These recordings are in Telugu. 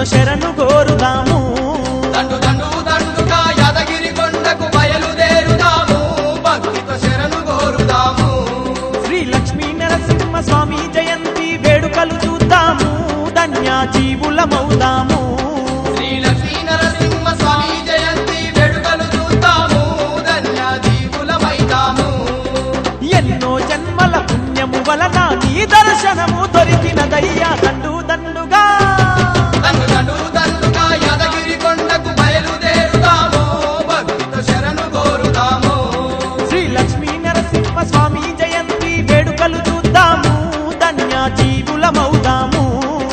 భక్తితో శరణు కోరుదాము దండు దండు దండుగా యాదగిరి కొండకు బయలుదేరుదాము భక్తితో శరణు కోరుదాము శ్రీ లక్ష్మీ నరసింహ స్వామి జయంతి వేడుకలు చూద్దాము ధన్య జీవులమవుదాము శ్రీ లక్ష్మీ నరసింహ స్వామి జయంతి వేడుకలు చూద్దాము ధన్య జీవులమైదాము ఎన్నో జన్మల పుణ్యము వలన నీ దర్శనము దొరికినదయ్యా దండు దండుగా దండు దండు దండుగా యాదగిరి కొండకు బయలుదేరుదాము భక్తితో శరణు కోరుదాము శ్రీ లక్ష్మీ నరసింహ స్వామి జయంతి వేడుకలు చూద్దాము ధన్య జీవులమవుదాము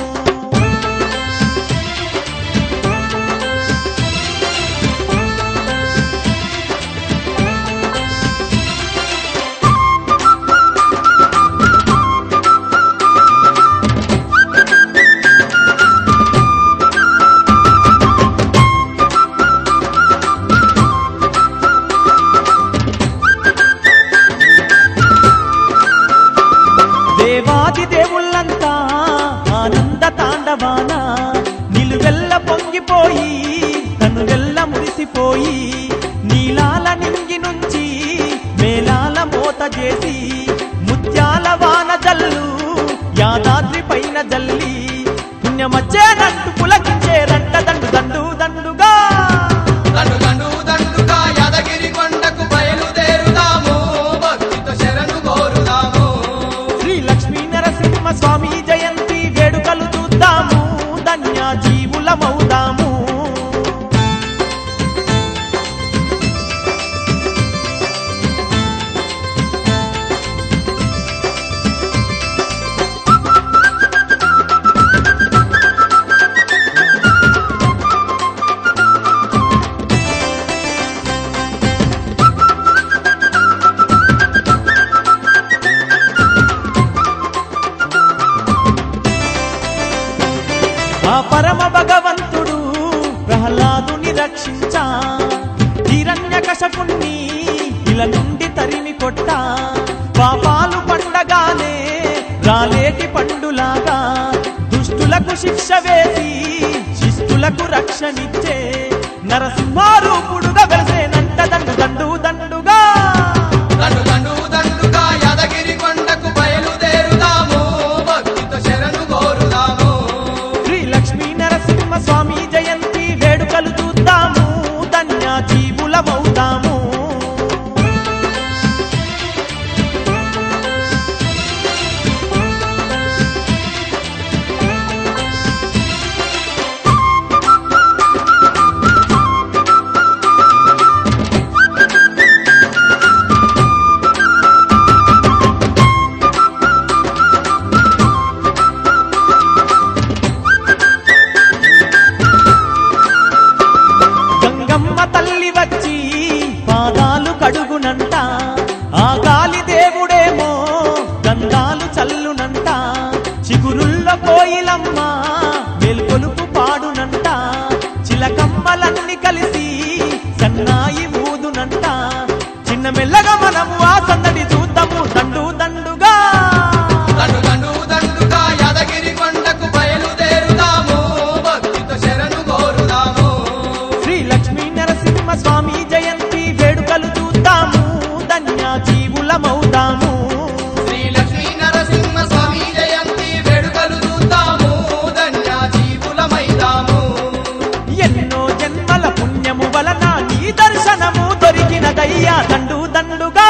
దేవాది దేవుళ్ళంతా ఆనంద తాండవాన నిలువెల్ల పొంగిపోయి తను వెల్ల మురిసిపోయి నీలాల నింగి నుంచి మేళాల మోత చేసి ముత్యాల వాన జల్లు యాదాద్రి పైన జల్లి పుణ్యమచ్చేనంటూ పులకించేరంట దండు దండు దండుగా దండు దండు దండుగా యాదగిరి కొండకు బయలుదేరుదాము భక్తితో శరణు కోరుదాము శ్రీ లక్ష్మీ నరసింహ స్వామి జయంతి వేడుకలు చూద్దాము ధన్య జీవులమవుదాము ఆ పరమ భగవంతుడు ప్రహ్లాదుని రక్షించా హిరణ్య కశపుణ్ణి ఇల నుండి తరిమి కొట్ట పాపాలు పండగానే రాలేటి పండులాగా దుష్టులకు శిక్ష వేసి శిస్తులకు రక్షణిచ్చే నరసింహారూపుడుగా వెలిసేనంట దండు దండు దండుగా దండు దండు దండుగా యాదగిరి కొండకు బయలుదేరుదాము భక్తితో శరణు కోరుదాము శ్రీ లక్ష్మీ నరసింహ స్వామి జయంతి వేడుకలు చూద్దాము ధన్య జీవులమవుదాము గంగమ్మ తల్లి వచ్చి పాదాలు కడుగునంట ఆ గాలి దేవుడేమో గంధాలు చల్లునంట చిగురుల్లో కోయిలమ్మ వెలుకొలుపు పాడునంట చిలకమ్మలన్నీ కలిసి సన్నాయి ఊదునంట చిన్న మెల్లగా మనము ఆ సందడి చూద్దాము దండు దండుగా దండు దండు దండుగా యాదగిరి కొండకు బయలుదేరుదాము భక్తితో శరణు కోరుదాము శ్రీ లక్ష్మీ నరసింహ స్వామి జయంతి వేడుకలు చూద్దాము ధన్య జీవులమవుదాము శ్రీ లక్ష్మీ నరసింహ స్వామి జయంతి వేడుకలు చూద్దాము ధన్య జీవులమైదాము ఎన్నో జన్మల పుణ్యము వలన నీ దర్శనము దొరికినదయ్యా దండు దండుగా